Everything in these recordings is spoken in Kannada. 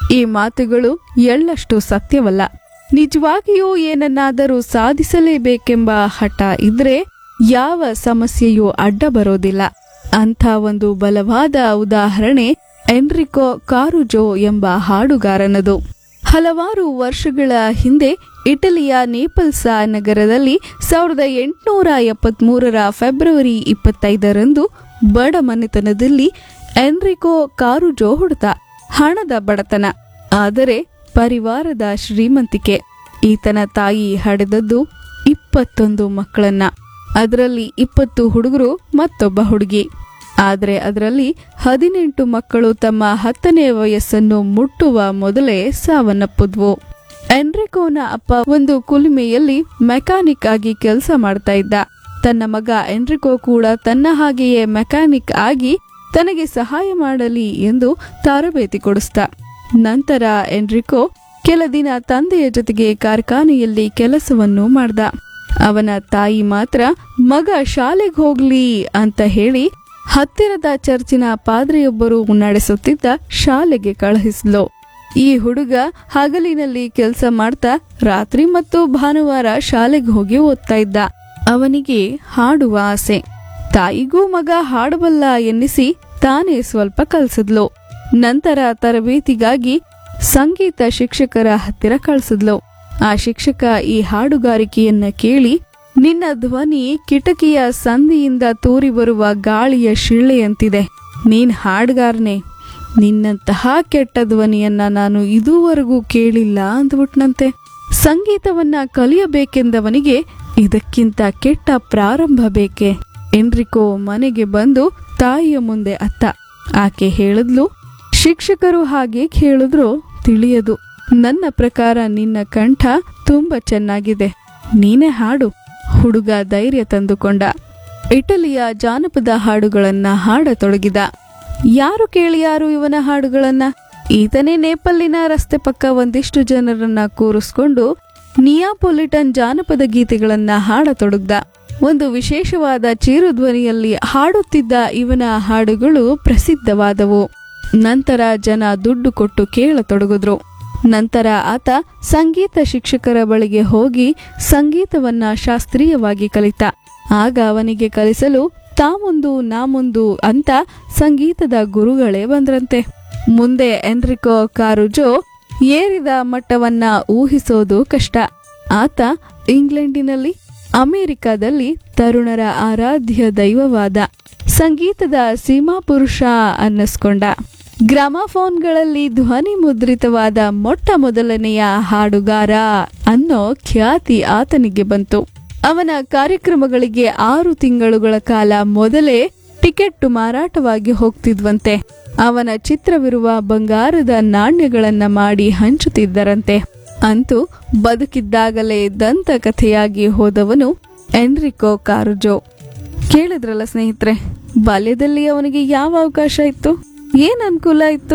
ಈ ಮಾತುಗಳು ಎಳ್ಳಷ್ಟು ಸತ್ಯವಲ್ಲ ನಿಜವಾಗಿಯೂ ಏನನ್ನಾದರೂ ಸಾಧಿಸಲೇಬೇಕೆಂಬ ಹಠ ಇದ್ರೆ ಯಾವ ಸಮಸ್ಯೆಯೂ ಅಡ್ಡ ಬರೋದಿಲ್ಲ ಅಂಥ ಒಂದು ಬಲವಾದ ಉದಾಹರಣೆ ಎನ್ರಿಕೋ ಕಾರುಜೋ ಎಂಬ ಹಾಡುಗಾರನದು ಹಲವಾರು ವರ್ಷಗಳ ಹಿಂದೆ ಇಟಲಿಯ ನೇಪಲ್ಸ ನಗರದಲ್ಲಿ ಸಾವಿರದ ಎಂಟುನೂರ ಎಪ್ಪತ್ಮೂರರ ಫೆಬ್ರವರಿ ಇಪ್ಪತ್ತೈದರಂದು ಬಡ ಮನೆತನದಲ್ಲಿ ಎನ್ರಿಕೋ ಕಾರುಜೋ ಹುಡುತ ಹಣದ ಬಡತನ ಆದರೆ ಪರಿವಾರದ ಶ್ರೀಮಂತಿಕೆ ಈತನ ತಾಯಿ ಹಡೆದದ್ದು ಇಪ್ಪತ್ತೊಂದು ಮಕ್ಕಳನ್ನ ಅದರಲ್ಲಿ ಇಪ್ಪತ್ತು ಹುಡುಗರು ಮತ್ತೊಬ್ಬ ಹುಡುಗಿ ಆದರೆ ಅದರಲ್ಲಿ ಹದಿನೆಂಟು ಮಕ್ಕಳು ತಮ್ಮ ಹತ್ತನೇ ವಯಸ್ಸನ್ನು ಮುಟ್ಟುವ ಮೊದಲೇ ಸಾವನ್ನಪ್ಪಿದ್ವು ಎನ್ರಿಕೋನ ಅಪ್ಪ ಒಂದು ಕುಲುಮೆಯಲ್ಲಿ ಮೆಕ್ಯಾನಿಕ್ ಆಗಿ ಕೆಲಸ ಮಾಡ್ತಾ ಇದ್ದ ತನ್ನ ಮಗ ಎನ್ರಿಕೋ ಕೂಡ ತನ್ನ ಹಾಗೆಯೇ ಮೆಕ್ಯಾನಿಕ್ ಆಗಿ ತನಗೆ ಸಹಾಯ ಮಾಡಲಿ ಎಂದು ತರಬೇತಿ ಕೊಡಿಸ್ತ ನಂತರ ಎನ್ರಿಕೋ ಕೆಲ ದಿನ ತಂದೆಯ ಜೊತೆಗೆ ಕಾರ್ಖಾನೆಯಲ್ಲಿ ಕೆಲಸವನ್ನು ಮಾಡ್ದ ಅವನ ತಾಯಿ ಮಾತ್ರ ಮಗ ಶಾಲೆಗೆ ಹೋಗ್ಲಿ ಅಂತ ಹೇಳಿ ಹತ್ತಿರದ ಚರ್ಚಿನ ಪಾದ್ರಿಯೊಬ್ಬರು ನಡೆಸುತ್ತಿದ್ದ ಶಾಲೆಗೆ ಕಳುಹಿಸಿದ್ಲು ಈ ಹುಡುಗ ಹಗಲಿನಲ್ಲಿ ಕೆಲಸ ಮಾಡ್ತಾ ರಾತ್ರಿ ಮತ್ತು ಭಾನುವಾರ ಶಾಲೆಗೆ ಹೋಗಿ ಓದ್ತಾ ಇದ್ದ ಅವನಿಗೆ ಹಾಡುವ ಆಸೆ ತಾಯಿಗೂ ಮಗ ಹಾಡಬಲ್ಲ ಎನ್ನಿಸಿ ತಾನೇ ಸ್ವಲ್ಪ ಕಲ್ಸಿದ್ಲು ನಂತರ ತರಬೇತಿಗಾಗಿ ಸಂಗೀತ ಶಿಕ್ಷಕರ ಹತ್ತಿರ ಕಳಿಸಿದ್ಲು ಆ ಶಿಕ್ಷಕ ಈ ಹಾಡುಗಾರಿಕೆಯನ್ನ ಕೇಳಿ ನಿನ್ನ ಧ್ವನಿ ಕಿಟಕಿಯ ಸಂಧಿಯಿಂದ ತೂರಿ ಬರುವ ಗಾಳಿಯ ಶಿಳ್ಳೆಯಂತಿದೆ ನೀನ್ ಹಾಡುಗಾರನೇ ನಿನ್ನಂತಹ ಕೆಟ್ಟ ಧ್ವನಿಯನ್ನ ನಾನು ಇದುವರೆಗೂ ಕೇಳಿಲ್ಲ ಅಂದ್ಬಿಟ್ನಂತೆ ಸಂಗೀತವನ್ನ ಕಲಿಯಬೇಕೆಂದವನಿಗೆ ಇದಕ್ಕಿಂತ ಕೆಟ್ಟ ಪ್ರಾರಂಭ ಬೇಕೆ ಎನ್ರಿಕೋ ಮನೆಗೆ ಬಂದು ತಾಯಿಯ ಮುಂದೆ ಅತ್ತ ಆಕೆ ಹೇಳಿದ್ಲು ಶಿಕ್ಷಕರು ಹಾಗೆ ಹೇಳಿದ್ರು ತಿಳಿಯದು ನನ್ನ ಪ್ರಕಾರ ನಿನ್ನ ಕಂಠ ತುಂಬಾ ಚೆನ್ನಾಗಿದೆ ನೀನೇ ಹಾಡು ಹುಡುಗ ಧೈರ್ಯ ತಂದುಕೊಂಡ ಇಟಲಿಯ ಜಾನಪದ ಹಾಡುಗಳನ್ನ ಹಾಡತೊಡಗಿದ ಯಾರು ಕೇಳಿಯಾರು ಇವನ ಹಾಡುಗಳನ್ನ ಈತನೇ ನೇಪಲ್ಲಿನ ರಸ್ತೆ ಪಕ್ಕ ಒಂದಿಷ್ಟು ಜನರನ್ನ ಕೂರಿಸ್ಕೊಂಡು ನಿಯಾಪೊಲಿಟನ್ ಜಾನಪದ ಗೀತೆಗಳನ್ನ ಹಾಡತೊಡಗ್ದ ಒಂದು ವಿಶೇಷವಾದ ಚೀರುಧ್ವನಿಯಲ್ಲಿ ಹಾಡುತ್ತಿದ್ದ ಇವನ ಹಾಡುಗಳು ಪ್ರಸಿದ್ಧವಾದವು ನಂತರ ಜನ ದುಡ್ಡು ಕೊಟ್ಟು ಕೇಳತೊಡಗಿದ್ರು ನಂತರ ಆತ ಸಂಗೀತ ಶಿಕ್ಷಕರ ಬಳಿಗೆ ಹೋಗಿ ಸಂಗೀತವನ್ನ ಶಾಸ್ತ್ರೀಯವಾಗಿ ಕಲಿತ ಆಗ ಅವನಿಗೆ ಕಲಿಸಲು ತಾಮುಂದು ನಾಮುಂದು ಅಂತ ಸಂಗೀತದ ಗುರುಗಳೇ ಬಂದ್ರಂತೆ ಮುಂದೆ ಎನ್ರಿಕೋ ಕಾರುಜೋ ಏರಿದ ಮಟ್ಟವನ್ನ ಊಹಿಸೋದು ಕಷ್ಟ ಆತ ಇಂಗ್ಲೆಂಡಿನಲ್ಲಿ ಅಮೆರಿಕದಲ್ಲಿ ತರುಣರ ಆರಾಧ್ಯ ದೈವವಾದ ಸಂಗೀತದ ಸೀಮಾ ಪುರುಷ ಅನ್ನಿಸ್ಕೊಂಡ ಗ್ರಾಮಫೋನ್ಗಳಲ್ಲಿ ಧ್ವನಿ ಮುದ್ರಿತವಾದ ಮೊಟ್ಟ ಮೊದಲನೆಯ ಹಾಡುಗಾರ ಅನ್ನೋ ಖ್ಯಾತಿ ಆತನಿಗೆ ಬಂತು ಅವನ ಕಾರ್ಯಕ್ರಮಗಳಿಗೆ ಆರು ತಿಂಗಳುಗಳ ಕಾಲ ಮೊದಲೇ ಟಿಕೆಟ್ ಮಾರಾಟವಾಗಿ ಹೋಗ್ತಿದ್ವಂತೆ ಅವನ ಚಿತ್ರವಿರುವ ಬಂಗಾರದ ನಾಣ್ಯಗಳನ್ನ ಮಾಡಿ ಹಂಚುತ್ತಿದ್ದರಂತೆ ಅಂತೂ ಬದುಕಿದ್ದಾಗಲೇ ದಂತಕಥೆಯಾಗಿ ಹೋದವನು ಎನ್ರಿಕೋ ಕಾರುಜೋ ಕೇಳಿದ್ರಲ್ಲ ಸ್ನೇಹಿತರೆ ಬಾಲ್ಯದಲ್ಲಿ ಅವನಿಗೆ ಯಾವ ಅವಕಾಶ ಇತ್ತು ಏನ್ ಅನುಕೂಲ ಇತ್ತು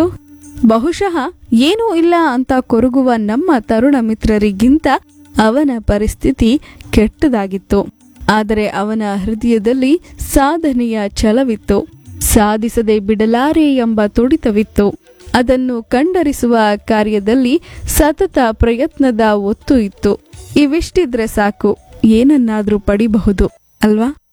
ಬಹುಶಃ ಏನೂ ಇಲ್ಲ ಅಂತ ಕೊರಗುವ ನಮ್ಮ ತರುಣ ಮಿತ್ರರಿಗಿಂತ ಅವನ ಪರಿಸ್ಥಿತಿ ಕೆಟ್ಟದಾಗಿತ್ತು ಆದರೆ ಅವನ ಹೃದಯದಲ್ಲಿ ಸಾಧನೆಯ ಛಲವಿತ್ತು ಸಾಧಿಸದೆ ಬಿಡಲಾರೆ ಎಂಬ ತುಡಿತವಿತ್ತು ಅದನ್ನು ಕಂಡರಿಸುವ ಕಾರ್ಯದಲ್ಲಿ ಸತತ ಪ್ರಯತ್ನದ ಒತ್ತು ಇತ್ತು ಇವಿಷ್ಟಿದ್ರೆ ಸಾಕು ಏನನ್ನಾದ್ರೂ ಪಡಿಬಹುದು ಅಲ್ವಾ